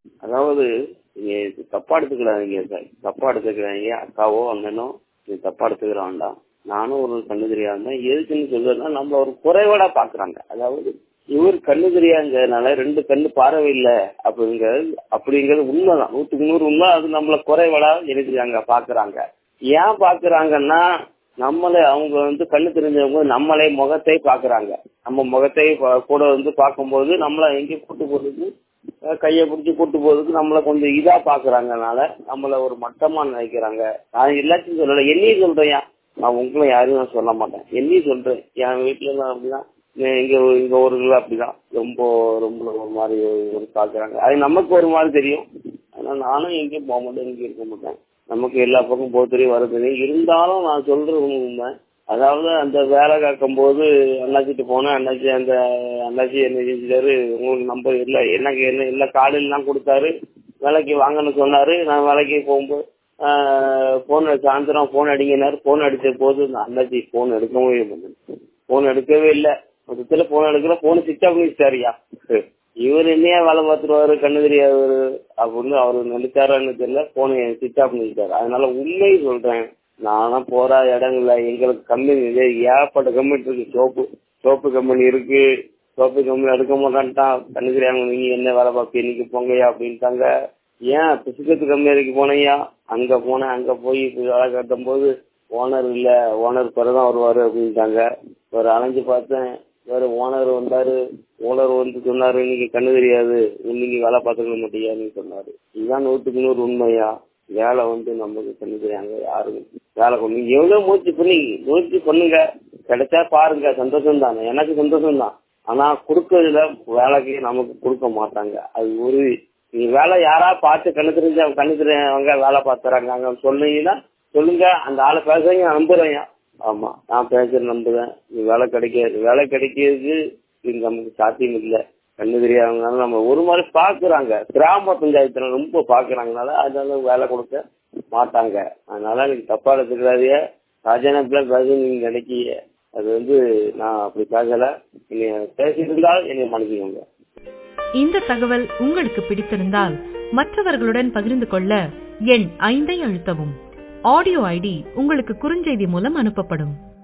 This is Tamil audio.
அதாவது நீங்க தப்பா எடுத்துக்கிறாங்க சார் தப்பா எடுத்துக்கிறாங்க அக்காவோ அண்ணனோ நீ தப்பா எடுத்துக்கிற வேண்டாம் நானும் ஒரு கண்ணு தெரியாம எதுக்குன்னு சொல்றதுன்னா நம்ம ஒரு குறைபாடா பாக்குறாங்க அதாவது இவர் கண்ணு தெரியாங்கிறதுனால ரெண்டு கண்ணு பார்வை இல்ல அப்படிங்கிறது அப்படிங்கிறது உண்மைதான் நூத்துக்கு நூறு உண்மை அது நம்மள குறைபாடா நினைக்கிறாங்க பாக்குறாங்க ஏன் பாக்குறாங்கன்னா நம்மளே அவங்க வந்து கண்ணு தெரிஞ்சவங்க நம்மளே முகத்தை பாக்குறாங்க நம்ம முகத்தை பா- கூட வந்து பார்க்கும்போது நம்மள எங்க கூட்டு போறதுக்கு அஹ் கையை பிடிச்சி கூட்டு போறதுக்கு நம்மள கொஞ்சம் இதா பாக்குறாங்கனால நம்மள ஒரு மட்டமா நினைக்கிறாங்க நான் எல்லாத்தையும் சொல்லல என்னையும் சொல்றேன் நான் உங்களை யாரையும் நான் சொல்ல மாட்டேன் என்னையும் சொல்றேன் என் வீட்டுல எல்லாம் அப்படிதான் எ- இங்க ஒரு- இங்க ஒரு இதுல அப்படிதான் ரொம்ப ரொம்ப ஒரு மாதிரி ஒரு பாக்குறாங்க அது நமக்கு ஒரு மாதிரி தெரியும் அதனால நானும் எங்கேயும் போக மாட்டேன் எங்கேயும் இருக்க மாட்டேன் நமக்கு எல்லா பக்கம் போக தெரியும் வர தெரியும் இருந்தாலும் நான் சொல்றது உண்மை அதாவது அந்த வேலை கேட்கும் போது அண்ணாச்சிட்டு போனேன் அண்ணாச்சி அந்த அண்ணாச்சி என்ன செஞ்சாரு உங்களுக்கு நம்பர் இல்லை எனக்கு என்ன இல்லை காலையிலாம் கொடுத்தாரு வேலைக்கு வாங்கன்னு சொன்னாரு நான் வேலைக்கு போகும்போது போன் சாயந்தரம் போன் அடிங்கினாரு போன் அடிச்ச போது அந்த அண்ணாச்சி போன் எடுக்கவே இல்லை போன் எடுக்கவே இல்லை மொத்தத்துல போன் எடுக்கல போன் சுவிச் ஆஃப் பண்ணிட்டாருயா இவர் என்னையா வேலை பார்த்துருவாரு கண்ணு தெரியாதவரு அப்படின்னு அவரு நினைச்சாரான்னு தெரியல போனை சுவிச் ஆஃப் பண்ணிட்டாரு அதனால உண்மையை சொல்றேன் நானும் போற இடங்கள்ல எங்களுக்கு கம்பெனி இது ஏகப்பட்ட கம்பெனி இருக்கு சோப்பு சோப்பு கம்பெனி இருக்கு சோப்பு கம்பெனி எடுக்க மாட்டான்ட்டான் கண்ணு தெரியாம நீங்க என்ன வேலை பார்ப்பீங்க இன்னைக்கு போங்கய்யா அப்படின்ட்டாங்க ஏன் பிசுக்கத்து கம்பெனிக்கு போனையா அங்க போனேன் அங்க போய் இப்படி வேலை கட்டும் போது ஓனர் இல்ல ஓனர் பிறதான் வருவாரு அப்படின்ட்டாங்க ஒரு அலைஞ்சு பார்த்தேன் வேற ஓனர் வந்தாரு ஓனர் வந்து சொன்னாரு இன்னைக்கு கண்ணு தெரியாது இன்னைக்கு வேலை பார்த்துக்க மாட்டியான்னு சொன்னாரு இதுதான் நூற்றுக்கு நூறு உண்மையா வேலை வந்து நமக்கு கண்ணு தெரியாங்க யாரும் வேலை கொண்டு நீங்க எவ்வளவு முயற்சி பண்ணி முயற்சி பண்ணுங்க கிடைச்சா பாருங்க சந்தோஷம் தானே எனக்கு சந்தோஷம் தான் ஆனா கொடுக்கறதுல வேலைக்கு நமக்கு கொடுக்க மாட்டாங்க அது ஒரு நீ வேலை யாரா பார்த்து கண்ணு தெரிஞ்ச கண்ணு தெரிஞ்சவங்க வேலை பார்த்துறாங்க அங்க சொன்னீங்கன்னா சொல்லுங்க அந்த ஆளை பேசுறீங்க நான் நம்புறேன் ஆமா நான் பேசுற நம்புறேன் நீ வேலை கிடைக்காது வேலை கிடைக்கிறதுக்கு இது நமக்கு சாத்தியம் இல்லை கண்ணு தெரியாதவங்கனால நம்ம ஒரு மாதிரி பாக்குறாங்க கிராம பஞ்சாயத்துல ரொம்ப பாக்குறாங்கனால அதனால வேலை கொடுக்க மாட்டாங்க அதனால நீங்க தப்பா எடுத்துக்கிறாதீங்க ராஜான பிள்ளை பேச நீங்க நினைக்கீங்க அது வந்து நான் அப்படி பேசல நீங்க பேசியிருந்தால் என்னை மன்னிச்சுக்கோங்க இந்த தகவல் உங்களுக்கு பிடித்திருந்தால் மற்றவர்களுடன் பகிர்ந்து கொள்ள எண் ஐந்தை அழுத்தவும் ஆடியோ ஐடி உங்களுக்கு குறுஞ்செய்தி மூலம் அனுப்பப்படும்